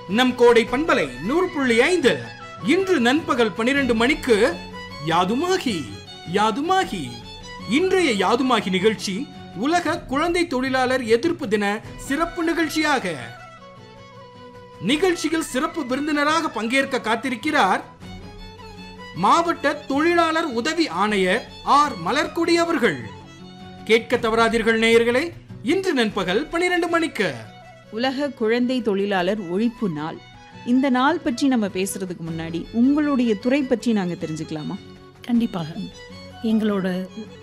நம் கோடை பண்பலை நூறு புள்ளி ஐந்து இன்று நண்பகல் பனிரெண்டு மணிக்கு யாதுமாகி யாதுமாகி இன்றைய யாதுமாகி நிகழ்ச்சி உலக குழந்தை தொழிலாளர் எதிர்ப்பு தின சிறப்பு நிகழ்ச்சியாக நிகழ்ச்சியில் சிறப்பு விருந்தினராக பங்கேற்க காத்திருக்கிறார் மாவட்ட தொழிலாளர் உதவி ஆணையர் ஆர் மலர்கொடி அவர்கள் கேட்க தவறாதீர்கள் நேயர்களே இன்று நண்பகல் பனிரெண்டு மணிக்கு உலக குழந்தை தொழிலாளர் ஒழிப்பு நாள் இந்த நாள் பற்றி நம்ம பேசுறதுக்கு முன்னாடி உங்களுடைய துறை பற்றி நாங்க தெரிஞ்சுக்கலாமா கண்டிப்பாக எங்களோட